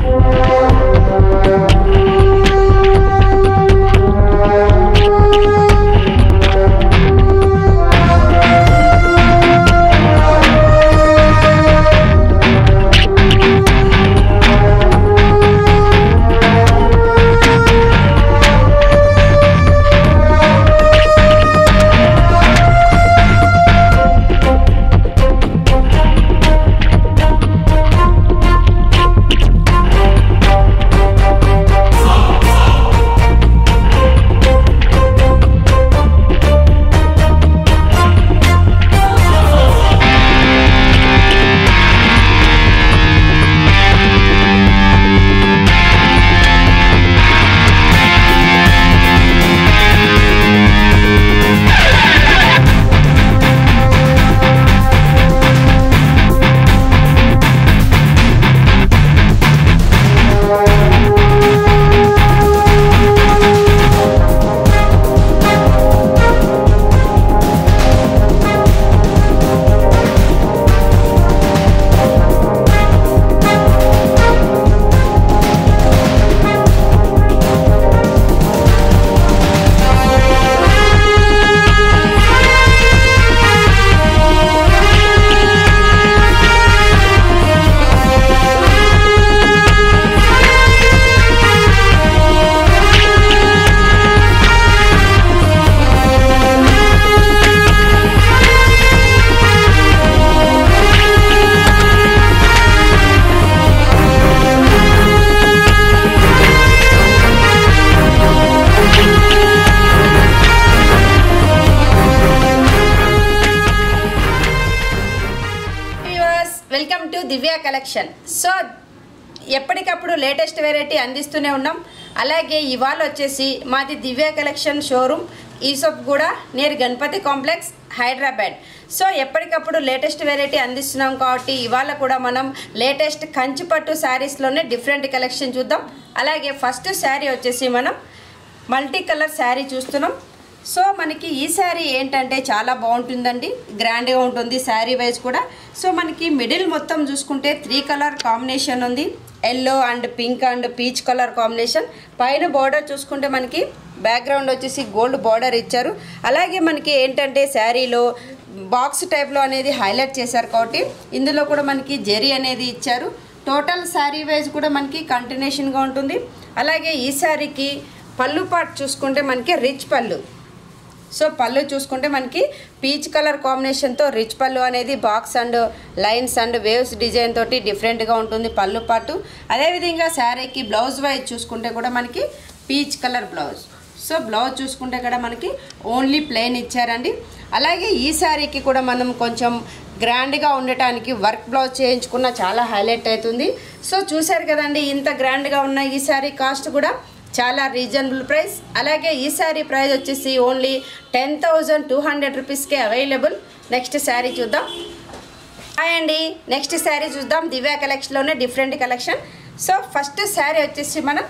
viewers welcome to Divya collection so ఎప్పటికప్పుడు latest variety అందిస్తూనే ఉన్నాం అలాగే ఇవాళ వచ్చేసి మాది దివ్య కలెక్షన్ షోరూమ్ ఈసోప్ కూడా near Ganapati complex Hyderabad so ఎప్పటికప్పుడు లేటెస్ట్ వెరైటీ అందిస్తున్నాం కాబట్టి ఇవాళ కూడా మనం లేటెస్ట్ కంచిపట్టు శారీస్లోనే డిఫరెంట్ కలెక్షన్ చూద్దాం అలాగే ఫస్ట్ శారీ వచ్చేసి మనం మల్టీ కలర్ శారీ చూస్తున్నాం సో మనకి ఈ శారీ ఏంటంటే చాలా బాగుంటుందండి గ్రాండ్గా ఉంటుంది శారీ వైజ్ కూడా సో మనకి మిడిల్ మొత్తం చూసుకుంటే త్రీ కలర్ కాంబినేషన్ ఉంది yellow and pink and peach colour combination పైన బార్డర్ చూసుకుంటే మనకి బ్యాక్గ్రౌండ్ వచ్చేసి గోల్డ్ బార్డర్ ఇచ్చారు అలాగే మనకి ఏంటంటే శారీలో బాక్స్ టైప్లో అనేది హైలైట్ చేశారు కాబట్టి ఇందులో కూడా మనకి జెరీ అనేది ఇచ్చారు టోటల్ శారీ వైజ్ కూడా మనకి కంటిన్యూషన్గా ఉంటుంది అలాగే ఈ శారీకి పళ్ళు పాటు చూసుకుంటే మనకి రిచ్ పళ్ళు సో పళ్ళు చూసుకుంటే మనకి పీచ్ కలర్ కాంబినేషన్తో రిచ్ పళ్ళు అనేది box and lines and waves design తోటి డిఫరెంట్గా ఉంటుంది పళ్ళు పాటు అదేవిధంగా శారీకి బ్లౌజ్ వైజ్ చూసుకుంటే కూడా మనకి peach colour blouse so blouse చూసుకుంటే కూడా మనకి ఓన్లీ ప్లెయిన్ ఇచ్చారండి అలాగే ఈ శారీకి కూడా మనం కొంచెం గ్రాండ్గా ఉండటానికి వర్క్ బ్లౌజ్ చేయించుకున్న చాలా హైలైట్ అవుతుంది సో చూశారు కదండి ఇంత గ్రాండ్గా ఉన్న ఈ శారీ కాస్ట్ కూడా చాలా రీజనబుల్ ప్రైస్ అలాగే ఈ శారీ ప్రైస్ వచ్చేసి only ten thousand two hundred రూపీస్కే అవైలబుల్ నెక్స్ట్ శారీ చూద్దాం హాయ్ అండి నెక్స్ట్ శారీ చూద్దాం దివ్య కలెక్షన్లోనే different collection so first sari వచ్చేసి మనం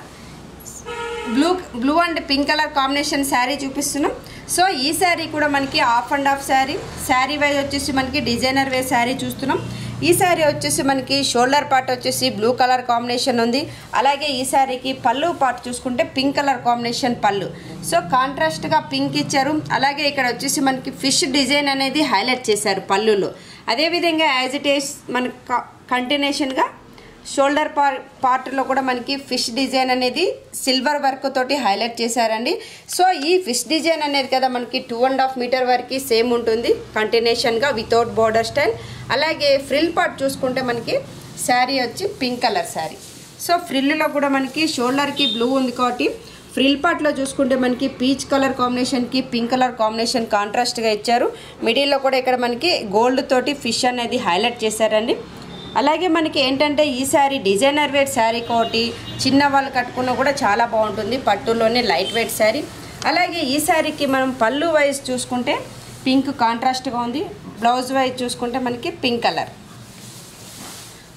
blue blue and pink colour combination sari చూపిస్తున్నాం సో ఈ శారీ కూడా మనకి half and half sari sari wise వచ్చేసి మనకి డిజైనర్ వే శారీ చూస్తున్నాం ఈ శారీ వచ్చేసి మనకి షోల్డర్ పార్ట్ వచ్చేసి బ్లూ కలర్ కాంబినేషన్ ఉంది అలాగే ఈ శారీకి పళ్ళు పార్ట్ చూసుకుంటే పింక్ కలర్ కాంబినేషన్ పళ్ళు సో కాంట్రాస్ట్గా పింక్ ఇచ్చారు అలాగే ఇక్కడ వచ్చేసి మనకి ఫిష్ డిజైన్ అనేది హైలైట్ చేశారు పళ్ళులో అదేవిధంగా యాజ్ ఇట్ ఈస్ మనకి కంటిన్యూషన్గా షోల్డర్ పార్ పార్ట్లో కూడా మనకి ఫిష్ డిజైన్ అనేది సిల్వర్ వర్క్ తోటి హైలైట్ చేశారండి సో ఈ ఫిష్ డిజైన్ అనేది కదా మనకి టూ అండ్ హాఫ్ మీటర్ వరకు సేమ్ ఉంటుంది కంటిన్యూషన్గా వితౌట్ బార్డర్ స్టైల్ అలాగే ఫ్రిల్ పార్ట్ చూసుకుంటే మనకి శారీ వచ్చి పింక్ కలర్ శారీ సో ఫ్రిల్లో కూడా మనకి షోల్డర్కి బ్లూ ఉంది కాబట్టి ఫ్రిల్ పార్ట్లో చూసుకుంటే మనకి పీచ్ కలర్ కాంబినేషన్కి పింక్ కలర్ కాంబినేషన్ కాంట్రాస్ట్గా ఇచ్చారు మిడిల్లో కూడా ఇక్కడ మనకి గోల్డ్ తోటి ఫిష్ అనేది హైలైట్ చేశారండి అలాగే మనకి ఏంటంటే ఈ శారీ డిజైనర్ వేర్ శారీ కాబట్టి చిన్న వాళ్ళు కట్టుకున్నా కూడా చాలా బాగుంటుంది పట్టులోనే లైట్ వెయిట్ శారీ అలాగే ఈ శారీకి మనం పళ్ళు వైజ్ చూసుకుంటే పింక్ కాంట్రాస్ట్గా ఉంది బ్లౌజ్ వైజ్ చూసుకుంటే మనకి పింక్ కలర్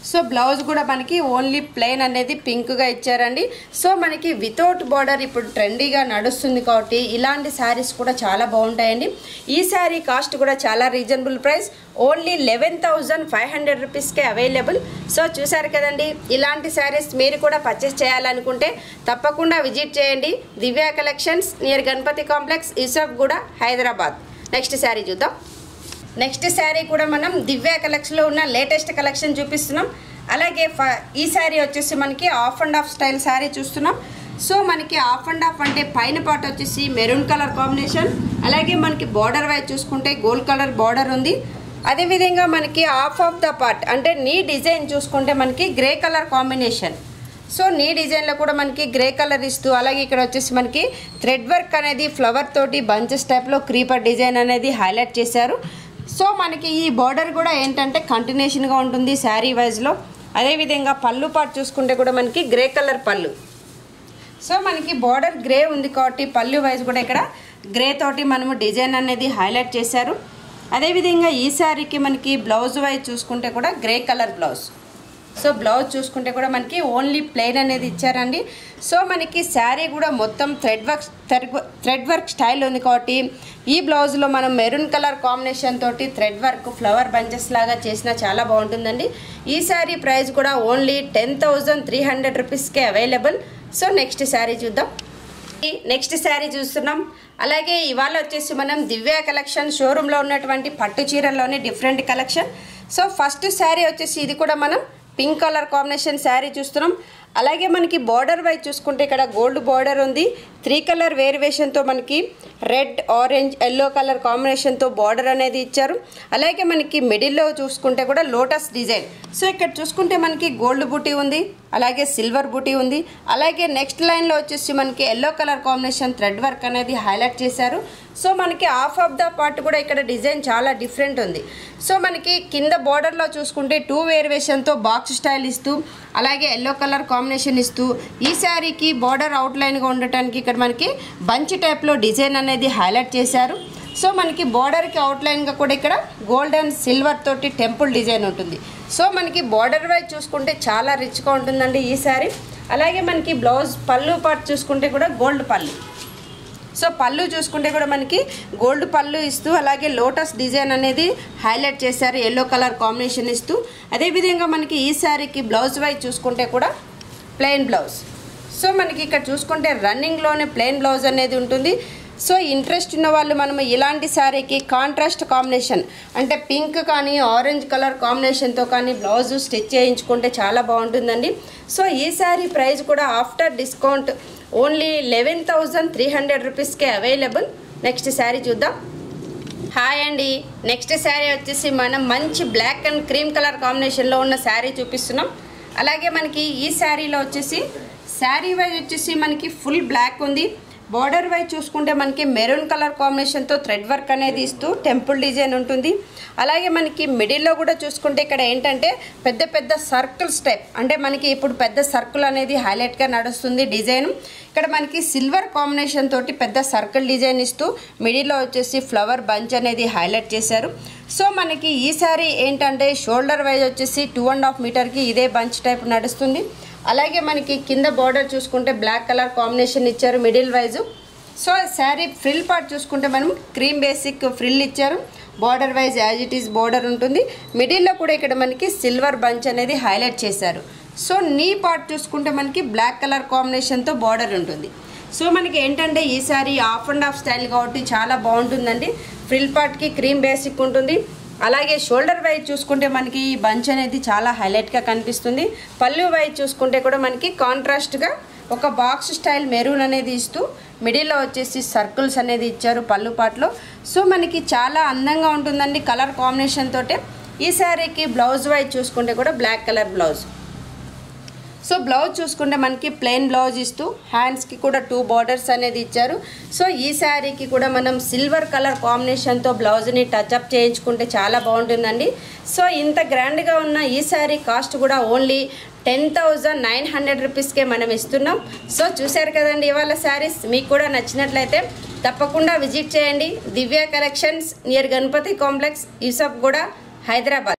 సో బ్లౌజ్ కూడా మనకి ఓన్లీ ప్లెయిన్ అనేది పింక్గా ఇచ్చారండి సో మనకి వితౌట్ బార్డర్ ఇప్పుడు ట్రెండీగా నడుస్తుంది కాబట్టి ఇలాంటి శారీస్ కూడా చాలా బాగుంటాయండి ఈ శారీ కాస్ట్ కూడా చాలా reasonable price only eleven thousand five hundred రూపీస్కే అవైలబుల్ సో చూసారు కదండి ఇలాంటి శారీస్ మీరు కూడా పర్చేస్ చేయాలనుకుంటే తప్పకుండా విజిట్ చేయండి Divya collections near Ganapati complex Yusuf కూడా హైదరాబాద్ నెక్స్ట్ శారీ చూద్దాం నెక్స్ట్ శారీ కూడా మనం దివ్య కలెక్షన్లో ఉన్న లేటెస్ట్ కలెక్షన్ చూపిస్తున్నాం అలాగే ఫ ఈ శారీ వచ్చేసి మనకి half and half style sari చూస్తున్నాం సో మనకి ఆఫ్ అండ్ ఆఫ్ అంటే పైన పార్ట్ వచ్చేసి మెరూన్ కలర్ కాంబినేషన్ అలాగే మనకి బార్డర్ వైజ్ చూసుకుంటే గోల్డ్ కలర్ బార్డర్ ఉంది అదేవిధంగా మనకి ఆఫ్ ఆఫ్ ద పార్ట్ అంటే నీ డిజైన్ చూసుకుంటే మనకి గ్రే కలర్ కాంబినేషన్ సో నీ డిజైన్లో కూడా మనకి గ్రే కలర్ ఇస్తూ అలాగే ఇక్కడ వచ్చేసి మనకి థ్రెడ్ వర్క్ అనేది ఫ్లవర్ తోటి బంచెస్ టైప్లో క్రీపర్ డిజైన్ అనేది హైలైట్ చేశారు సో మనకి ఈ బార్డర్ కూడా ఏంటంటే కంటిన్యూషన్గా ఉంటుంది శారీ వైజ్లో అదేవిధంగా పళ్ళు పాటు చూసుకుంటే కూడా మనకి గ్రే కలర్ పళ్ళు సో మనకి బార్డర్ గ్రే ఉంది కాబట్టి పళ్ళు వైజ్ కూడా ఇక్కడ గ్రే తోటి మనము డిజైన్ అనేది హైలైట్ చేశారు అదేవిధంగా ఈ శారీకి మనకి బ్లౌజ్ వైజ్ చూసుకుంటే కూడా grey colour blouse so blouse చూసుకుంటే కూడా మనకి ఓన్లీ ప్లెయిన్ అనేది ఇచ్చారండి సో మనకి శారీ కూడా మొత్తం thread work thread work style ఉంది కాబట్టి ఈ బ్లౌజ్లో మనం మెరూన్ కలర్ కాంబినేషన్ తోటి థ్రెడ్ వర్క్ ఫ్లవర్ బంచెస్ లాగా చేసినా చాలా బాగుంటుందండి ఈ శారీ ప్రైస్ కూడా only ten thousand three hundred రూపీస్కే అవైలబుల్ సో నెక్స్ట్ శారీ చూద్దాం నెక్స్ట్ శారీ చూస్తున్నాం అలాగే ఇవాళ వచ్చేసి మనం దివ్య కలెక్షన్ షోరూంలో ఉన్నటువంటి పట్టు చీరల్లోనే different collection so first sari వచ్చేసి ఇది కూడా మనం పింక్ కలర్ కాంబినేషన్ శారీ చూస్తున్నాం అలాగే మనకి బార్డర్ వైజ్ చూసుకుంటే ఇక్కడ గోల్డ్ బార్డర్ ఉంది త్రీ కలర్ వేరియేషన్తో మనకి రెడ్ ఆరెంజ్ ఎల్లో కలర్ కాంబినేషన్తో బార్డర్ అనేది ఇచ్చారు అలాగే మనకి మిడిల్లో చూసుకుంటే కూడా లోటస్ డిజైన్ సో ఇక్కడ చూసుకుంటే మనకి గోల్డ్ బూటీ ఉంది అలాగే సిల్వర్ బూటీ ఉంది అలాగే నెక్స్ట్ లైన్లో వచ్చేసి మనకి yellow colour combination thread work అనేది హైలైట్ చేశారు సో మనకి హాఫ్ ఆఫ్ ద పార్ట్ కూడా ఇక్కడ డిజైన్ చాలా డిఫరెంట్ ఉంది సో మనకి కింద బార్డర్లో చూసుకుంటే టూ వేరియేషన్తో బాక్స్ స్టైల్ ఇస్తూ అలాగే ఎల్లో కలర్ కాంబినేషన్ ఇస్తూ ఈ శారీకి బార్డర్ అవుట్లైన్గా ఉండటానికి ఇక్కడ మనకి బంచ్ టైప్లో డిజైన్ అనేది హైలైట్ చేశారు సో మనకి బార్డర్కి అవుట్లైన్గా కూడా ఇక్కడ గోల్డ్ అండ్ సిల్వర్ తోటి టెంపుల్ డిజైన్ ఉంటుంది సో మనకి బార్డర్ వైజ్ చూసుకుంటే చాలా రిచ్గా ఉంటుందండి ఈ శారీ అలాగే మనకి బ్లౌజ్ పళ్ళు పార్ట్ చూసుకుంటే కూడా గోల్డ్ పళ్ళు సో పళ్ళు చూసుకుంటే కూడా మనకి గోల్డ్ పళ్ళు ఇస్తూ అలాగే లోటస్ డిజైన్ అనేది హైలైట్ చేశారు ఎల్లో కలర్ కాంబినేషన్ ఇస్తూ అదేవిధంగా మనకి ఈ శారీకి బ్లౌజ్ వైజ్ చూసుకుంటే కూడా ప్లెయిన్ బ్లౌజ్ సో మనకి ఇక్కడ చూసుకుంటే రన్నింగ్లోనే ప్లెయిన్ బ్లౌజ్ అనేది ఉంటుంది సో ఇంట్రెస్ట్ ఉన్న వాళ్ళు మనం ఇలాంటి శారీకి కాంట్రాస్ట్ కాంబినేషన్ అంటే పింక్ కానీ ఆరెంజ్ కలర్ కాంబినేషన్తో కానీ బ్లౌజ్ స్టిచ్ చేయించుకుంటే చాలా బాగుంటుందండి సో ఈ శారీ ప్రైస్ కూడా after discount only eleven thousand three hundred రూపీస్కే అవైలబుల్ నెక్స్ట్ శారీ చూద్దాం హాయ్ అండి నెక్స్ట్ శారీ వచ్చేసి మనం మంచి బ్లాక్ అండ్ క్రీమ్ కలర్ కాంబినేషన్లో ఉన్న శారీ చూపిస్తున్నాం అలాగే మనకి ఈ శారీలో వచ్చేసి శారీ వైజ్ వచ్చేసి మనకి ఫుల్ బ్లాక్ ఉంది బార్డర్ వైజ్ చూసుకుంటే మనకి మెరూన్ కలర్ కాంబినేషన్తో థ్రెడ్ వర్క్ అనేది ఇస్తూ టెంపుల్ డిజైన్ ఉంటుంది అలాగే మనకి మిడిల్లో కూడా చూసుకుంటే ఇక్కడ ఏంటంటే పెద్ద పెద్ద సర్కిల్స్ టైప్ అంటే మనకి ఇప్పుడు పెద్ద సర్కిల్ అనేది హైలైట్గా నడుస్తుంది డిజైన్ ఇక్కడ మనకి సిల్వర్ కాంబినేషన్ తోటి పెద్ద సర్కిల్ డిజైన్ ఇస్తూ మిడిల్లో వచ్చేసి ఫ్లవర్ బంచ్ అనేది హైలైట్ చేశారు సో మనకి ఈ సారీ ఏంటంటే షోల్డర్ వైజ్ వచ్చేసి టూ అండ్ హాఫ్ మీటర్కి ఇదే బంచ్ టైప్ నడుస్తుంది అలాగే మనకి కింద బార్డర్ చూసుకుంటే బ్లాక్ కలర్ కాంబినేషన్ ఇచ్చారు middle wise so sari frill part చూసుకుంటే మనం క్రీమ్ బేసిక్ ఫ్రిల్ ఇచ్చారు border wise as it is border ఉంటుంది మిడిల్లో కూడా ఇక్కడ మనకి సిల్వర్ బంచ్ అనేది హైలైట్ చేశారు సో నీ పార్ట్ చూసుకుంటే మనకి బ్లాక్ కలర్ కాంబినేషన్తో బార్డర్ ఉంటుంది సో మనకి ఏంటంటే ఈ sari half and half style కాబట్టి చాలా బాగుంటుందండి ఫ్రిల్ పార్ట్కి క్రీమ్ బేసిక్ ఉంటుంది అలాగే షోల్డర్ వైజ్ చూసుకుంటే మనకి ఈ బంచ్ అనేది చాలా హైలైట్గా కనిపిస్తుంది పళ్ళు వైజ్ చూసుకుంటే కూడా మనకి కాంట్రాస్ట్గా ఒక బాక్స్ స్టైల్ మెరూన్ అనేది ఇస్తూ మిడిల్లో వచ్చేసి సర్కిల్స్ అనేది ఇచ్చారు పళ్ళు పాటలో సో మనకి చాలా అందంగా ఉంటుందండి కలర్ కాంబినేషన్ తోటే ఈ శారీకి బ్లౌజ్ వైజ్ చూసుకుంటే కూడా black colour blouse so blouse చూసుకుంటే మనకి ప్లెయిన్ బ్లౌజ్ ఇస్తూ హ్యాండ్స్కి కూడా టూ బార్డర్స్ అనేది ఇచ్చారు సో ఈ శారీకి కూడా మనం సిల్వర్ కలర్ కాంబినేషన్తో బ్లౌజ్ని టచ్అప్ చేయించుకుంటే చాలా బాగుంటుందండి సో ఇంత గ్రాండ్గా ఉన్న ఈ శారీ కాస్ట్ కూడా only ten thousand nine hundred రూపీస్కే మనం ఇస్తున్నాం సో చూశారు కదండి ఇవాళ శారీస్ మీకు కూడా నచ్చినట్లయితే తప్పకుండా విజిట్ చేయండి Divya collections near Ganapati complex Yusuf కూడా హైదరాబాద్